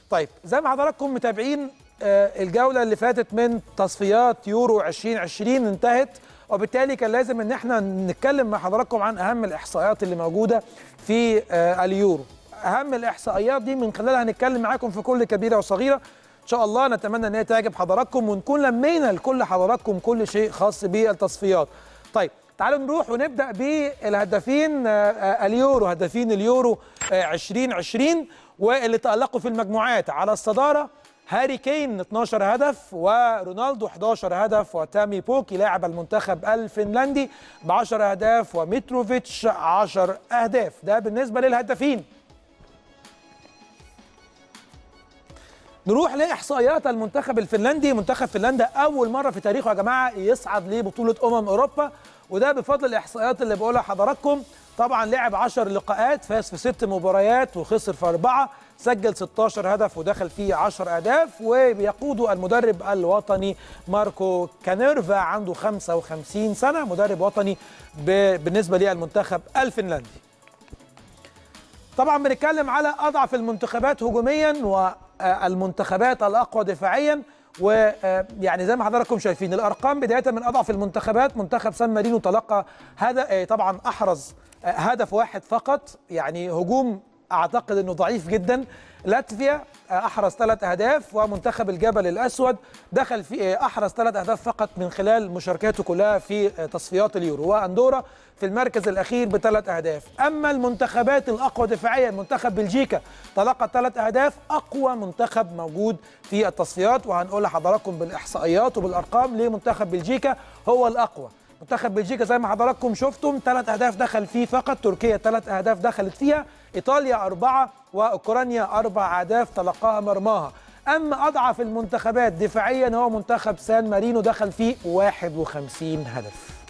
طيب زي ما حضراتكم متابعين آه، الجوله اللي فاتت من تصفيات يورو 2020 انتهت وبالتالي كان لازم ان احنا نتكلم مع حضراتكم عن اهم الاحصائيات اللي موجوده في آه، اليورو اهم الاحصائيات دي من خلالها هنتكلم معاكم في كل كبيره وصغيره ان شاء الله نتمنى ان هي تعجب حضراتكم ونكون لمينا لكل حضراتكم كل شيء خاص بالتصفيات طيب تعالوا نروح ونبدا بالهدافين آه، آه، اليورو هدافين اليورو آه، 2020 واللي تالقوا في المجموعات على الصداره هاري كين 12 هدف ورونالدو 11 هدف وتامي بوكي لاعب المنتخب الفنلندي ب 10 اهداف وميتروفيتش 10 اهداف ده بالنسبه للهدافين نروح لاحصائيات المنتخب الفنلندي منتخب فنلندا اول مره في تاريخه يا جماعه يصعد لبطوله امم اوروبا وده بفضل الاحصائيات اللي بقولها لحضراتكم طبعا لعب 10 لقاءات فاز في ست مباريات وخسر في اربعه سجل 16 هدف ودخل فيه 10 اهداف وبيقوده المدرب الوطني ماركو كانيرفا عنده 55 سنه مدرب وطني ب- بالنسبه للمنتخب الفنلندي طبعا بنتكلم على اضعف المنتخبات هجوميا والمنتخبات الاقوى دفاعيا ويعني زي ما حضراتكم شايفين الارقام بدايه من اضعف المنتخبات منتخب سان مارينو تلقى هذا طبعا احرز آه، هدف واحد فقط يعني هجوم اعتقد انه ضعيف جدا لاتفيا آه، احرز ثلاث اهداف ومنتخب الجبل الاسود دخل في آه، احرز ثلاث اهداف فقط من خلال مشاركاته كلها في آه، تصفيات اليورو واندورا في المركز الاخير بثلاث اهداف اما المنتخبات الاقوى دفاعيا منتخب بلجيكا تلقى ثلاث اهداف اقوى منتخب موجود في التصفيات وهنقول لحضراتكم بالاحصائيات وبالارقام ليه منتخب بلجيكا هو الاقوى منتخب بلجيكا زي ما حضراتكم شفتم ثلاث اهداف دخل فيه فقط تركيا ثلاث اهداف دخلت فيها ايطاليا اربعه واوكرانيا اربع اهداف تلقاها مرماها اما اضعف المنتخبات دفاعيا هو منتخب سان مارينو دخل فيه 51 هدف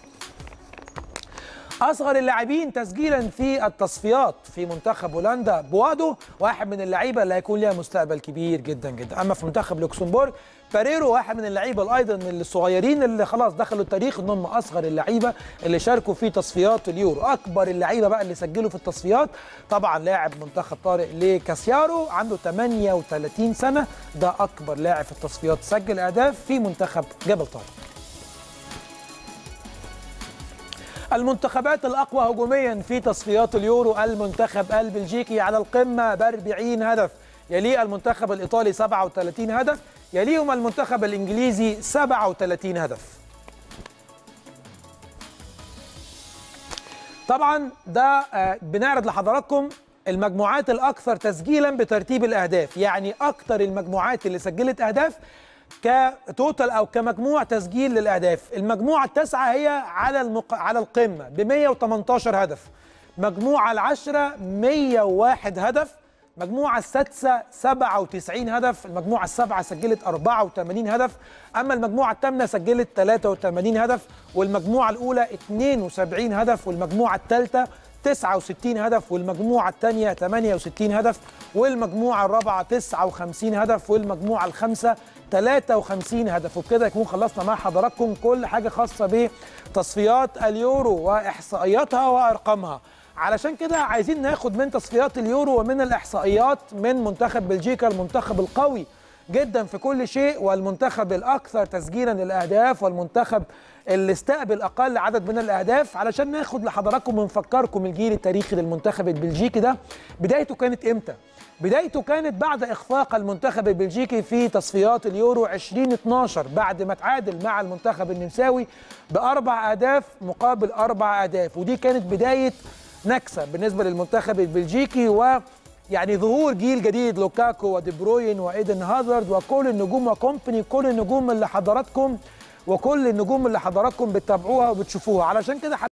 اصغر اللاعبين تسجيلا في التصفيات في منتخب هولندا بوادو واحد من اللعيبه اللي هيكون ليها مستقبل كبير جدا جدا اما في منتخب لوكسمبورغ باريرو واحد من اللعيبه ايضا الصغيرين اللي خلاص دخلوا التاريخ ان هم اصغر اللعيبه اللي شاركوا في تصفيات اليورو اكبر اللعيبه بقى اللي سجلوا في التصفيات طبعا لاعب منتخب طارق لكاسيارو عنده 38 سنه ده اكبر لاعب في التصفيات سجل اهداف في منتخب جبل طارق المنتخبات الأقوى هجوميا في تصفيات اليورو المنتخب البلجيكي على القمة ب 40 هدف يليه المنتخب الإيطالي 37 هدف يليهم المنتخب الإنجليزي 37 هدف طبعا ده آه، بنعرض لحضراتكم المجموعات الأكثر تسجيلا بترتيب الأهداف يعني أكثر المجموعات اللي سجلت أهداف كتوتال او كمجموع تسجيل للاهداف المجموعه التاسعه هي على المق... على القمه ب 118 هدف مجموعه العشره 101 هدف المجموعه السادسه 97 هدف المجموعه السابعه سجلت 84 هدف اما المجموعه الثامنه سجلت 83 هدف والمجموعه الاولى 72 هدف والمجموعه الثالثه 69 هدف والمجموعة الثانية 68 هدف والمجموعة الرابعة 59 هدف والمجموعة الخامسة 53 هدف وبكده يكون خلصنا مع حضراتكم كل حاجة خاصة بتصفيات اليورو وإحصائياتها وأرقامها علشان كده عايزين ناخد من تصفيات اليورو ومن الإحصائيات من منتخب بلجيكا المنتخب القوي جدا في كل شيء والمنتخب الاكثر تسجيلا للاهداف والمنتخب اللي استقبل اقل عدد من الاهداف علشان ناخد لحضراتكم ونفكركم الجيل التاريخي للمنتخب البلجيكي ده بدايته كانت امتى بدايته كانت بعد اخفاق المنتخب البلجيكي في تصفيات اليورو 2012 بعد ما تعادل مع المنتخب النمساوي باربع اهداف مقابل اربع اهداف ودي كانت بدايه نكسه بالنسبه للمنتخب البلجيكي و يعني ظهور جيل جديد لوكاكو ودي بروين وايدن هازارد وكل النجوم وكومباني كل النجوم اللي حضراتكم وكل النجوم اللي حضراتكم بتتابعوها وبتشوفوها علشان كده